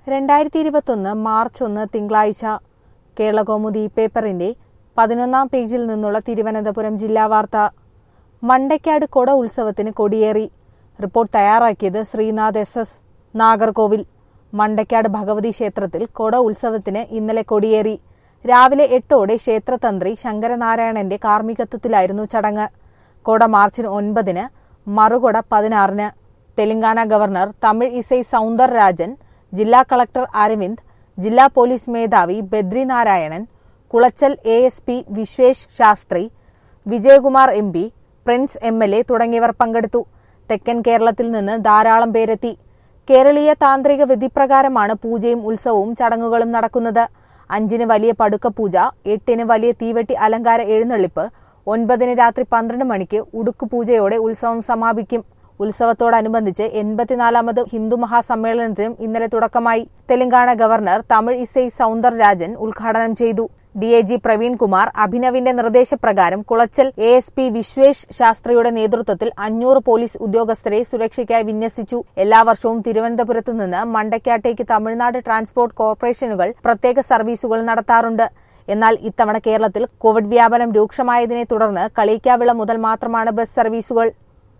രണ്ടായിരത്തി ഇരുപത്തൊന്ന് മാർച്ച് ഒന്ന് തിങ്കളാഴ്ച കേരളകൗമുദി പേപ്പറിന്റെ പതിനൊന്നാം പേജിൽ നിന്നുള്ള തിരുവനന്തപുരം ജില്ലാ വാർത്ത മണ്ടയ്ക്കാട് കൊട ഉത്സവത്തിന് കൊടിയേറി റിപ്പോർട്ട് തയ്യാറാക്കിയത് ശ്രീനാഥ് എസ് എസ് നാഗർകോവിൽ മണ്ടയ്ക്കാട് ഭഗവതി ക്ഷേത്രത്തിൽ കൊട ഉത്സവത്തിന് ഇന്നലെ കൊടിയേറി രാവിലെ എട്ടോടെ ക്ഷേത്രതന്ത്രി ശങ്കരനാരായണന്റെ കാർമ്മികത്വത്തിലായിരുന്നു ചടങ്ങ് കൊട മാർച്ചിന് ഒൻപതിന് മറുകൊട പതിനാറിന് തെലങ്കാന ഗവർണർ തമിഴ് ഇസൈ സൗന്ദർരാജൻ ജില്ലാ കളക്ടർ അരവിന്ദ് ജില്ലാ പോലീസ് മേധാവി Badri Narayanan Colachel A S P Vishwesh Shastri Vijayakumar M P Prince M L A തുടങ്ങിയവർ പങ്കെടുത്തു തെക്കൻ കേരളത്തിൽ നിന്ന് ധാരാളം പേരെത്തി കേരളീയ താന്ത്രിക വിധിപ്രകാരമാണ് പൂജയും ഉത്സവവും ചടങ്ങുകളും നടക്കുന്നത് അഞ്ചിന് വലിയ പടുക്കപ്പൂജ എട്ടിന് വലിയ തീവെട്ടി അലങ്കാര എഴുന്നള്ളിപ്പ് ഒൻപതിന് രാത്രി പന്ത്രണ്ട് മണിക്ക് ഉടുക്കു പൂജയോടെ ഉത്സവം സമാപിക്കും ഉത്സവത്തോടനുബന്ധിച്ച് എൺപത്തിനാലാമത് ഹിന്ദു മഹാസമ്മേളനത്തിനും ഇന്നലെ തുടക്കമായി തെലങ്കാന ഗവർണർ തമിഴ് ഇസൈ സൗന്ദർരാജൻ ഉദ്ഘാടനം ചെയ്തു D I G Praveen Kumar അഭിനവിന്റെ നിർദ്ദേശപ്രകാരം Colachel A S P Vishwesh ശാസ്ത്രിയുടെ നേതൃത്വത്തിൽ അഞ്ഞൂറ് പോലീസ് ഉദ്യോഗസ്ഥരെ സുരക്ഷയ്ക്കായി വിന്യസിച്ചു എല്ലാ വർഷവും തിരുവനന്തപുരത്ത് നിന്ന് മണ്ടയ്ക്കാട്ടേക്ക് തമിഴ്നാട് ട്രാൻസ്പോർട്ട് കോർപ്പറേഷനുകൾ പ്രത്യേക സർവീസുകൾ നടത്താറുണ്ട് എന്നാൽ ഇത്തവണ കേരളത്തിൽ കോവിഡ് വ്യാപനം രൂക്ഷമായതിനെ തുടർന്ന് കളിയിക്കാവിള മുതൽ മാത്രമാണ് ബസ് സർവീസുകൾ